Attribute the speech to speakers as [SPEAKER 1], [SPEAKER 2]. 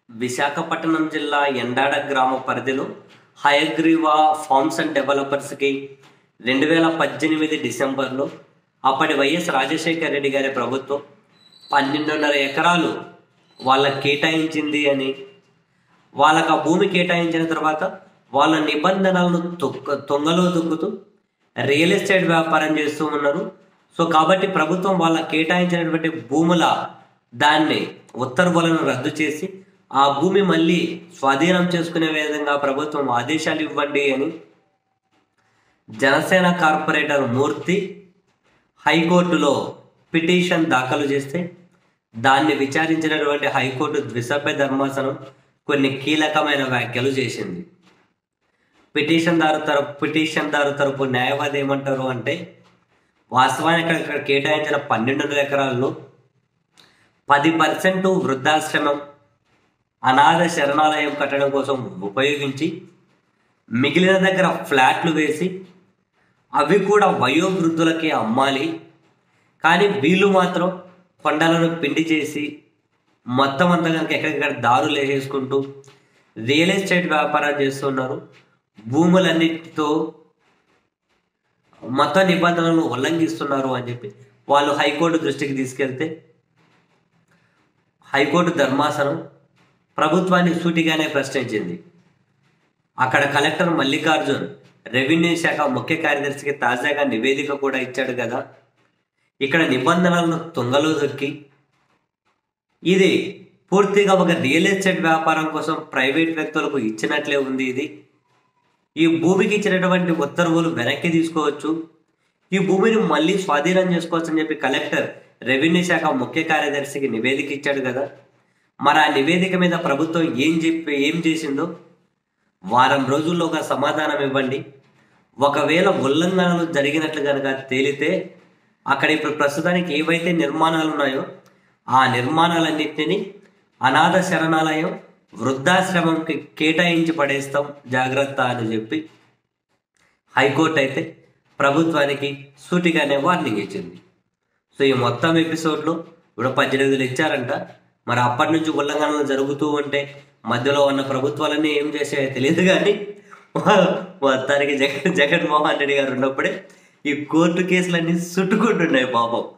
[SPEAKER 1] విశాఖపట్నం జిల్లా ఎండాడ గ్రామ పరిధిలో హయగ్రీవ ఫార్మ్స్ అండ్ డెవలపర్స్కి రెండు వేల పద్దెనిమిది డిసెంబర్లో అప్పటి వైఎస్ రాజశేఖర రెడ్డి గారి ప్రభుత్వం పన్నెండున్నర ఎకరాలు వాళ్ళకి కేటాయించింది అని వాళ్ళకి ఆ భూమి కేటాయించిన తర్వాత వాళ్ళ నిబంధనలను తొక్క తొంగలో తొక్కుతూ రియల్ ఎస్టేట్ వ్యాపారం చేస్తూ ఉన్నారు సో కాబట్టి ప్రభుత్వం వాళ్ళ కేటాయించినటువంటి భూముల దాన్ని ఉత్తర్వులను రద్దు చేసి ఆ భూమి మళ్ళీ స్వాధీనం చేసుకునే విధంగా ప్రభుత్వం ఆదేశాలు ఇవ్వండి అని జనసేన కార్పొరేటర్ మూర్తి హైకోర్టులో పిటిషన్ దాఖలు చేస్తే దాన్ని విచారించినటువంటి హైకోర్టు ద్విసభ్య ధర్మాసనం కొన్ని కీలకమైన వ్యాఖ్యలు చేసింది పిటిషన్దారు తరపు పిటిషన్దారు తరపు న్యాయవాది ఏమంటారు అంటే వాస్తవానికి అక్కడ ఇక్కడ కేటాయించిన పన్నెండు వందల ఎకరాల్లో పది పర్సెంట్ వృద్ధాశ్రమం అనాథ శరణాలయం కట్టడం కోసం ఉపయోగించి మిగిలిన దగ్గర ఫ్లాట్లు వేసి అవి కూడా వయోవృద్ధులకి అమ్మాలి కానీ వీళ్ళు మాత్రం కొండలను పిండి చేసి మొత్తం అంతా కనుక ఎక్కడికక్కడ దారులు వేసేసుకుంటూ రియల్ ఎస్టేట్ వ్యాపారం చేస్తున్నారు భూములన్నిటితో మొత్తం నిబంధనలను ఉల్లంఘిస్తున్నారు అని చెప్పి వాళ్ళు హైకోర్టు దృష్టికి తీసుకెళ్తే హైకోర్టు ధర్మాసనం ప్రభుత్వాన్ని సూటిగానే ప్రశ్నించింది అక్కడ కలెక్టర్ మల్లికార్జున్ రెవెన్యూ శాఖ ముఖ్య కార్యదర్శికి తాజాగా నివేదిక కూడా ఇచ్చాడు కదా ఇక్కడ నిబంధనలను తుంగలో దొక్కి ఇది పూర్తిగా ఒక రియల్ ఎస్టేట్ వ్యాపారం కోసం ప్రైవేట్ వ్యక్తులకు ఇచ్చినట్లే ఉంది ఇది ఈ భూమికి ఇచ్చినటువంటి ఉత్తర్వులు వెనక్కి తీసుకోవచ్చు ఈ భూమిని మళ్ళీ స్వాధీనం చేసుకోవచ్చు అని చెప్పి కలెక్టర్ రెవెన్యూ శాఖ ముఖ్య కార్యదర్శికి నివేదిక ఇచ్చాడు కదా మరి ఆ నివేదిక మీద ప్రభుత్వం ఏం చెప్పి ఏం చేసిందో వారం రోజుల్లో ఒక సమాధానం ఇవ్వండి ఒకవేళ ఉల్లంఘనలు జరిగినట్లు కనుక తేలితే అక్కడ ఇప్పుడు ప్రస్తుతానికి ఏవైతే నిర్మాణాలు ఉన్నాయో ఆ నిర్మాణాలన్నింటినీ అనాథ శరణాలయం వృద్ధాశ్రమంకి కేటాయించి పడేస్తాం జాగ్రత్త అని చెప్పి హైకోర్టు అయితే ప్రభుత్వానికి సూటిగానే వార్నింగ్ ఇచ్చింది సో ఈ మొత్తం ఎపిసోడ్లో ఇప్పుడు పద్దెనిమిదిలు ఇచ్చారంట మరి అప్పటి నుంచి ఉల్లంఘనలు జరుగుతూ ఉంటే మధ్యలో ఉన్న ప్రభుత్వాలన్నీ ఏం చేసాయో తెలియదు కానీ మొత్తానికి జగన్ జగన్మోహన్ రెడ్డి గారు ఉన్నప్పుడే ఈ కోర్టు కేసులన్నీ చుట్టుకుంటున్నాయి పాపం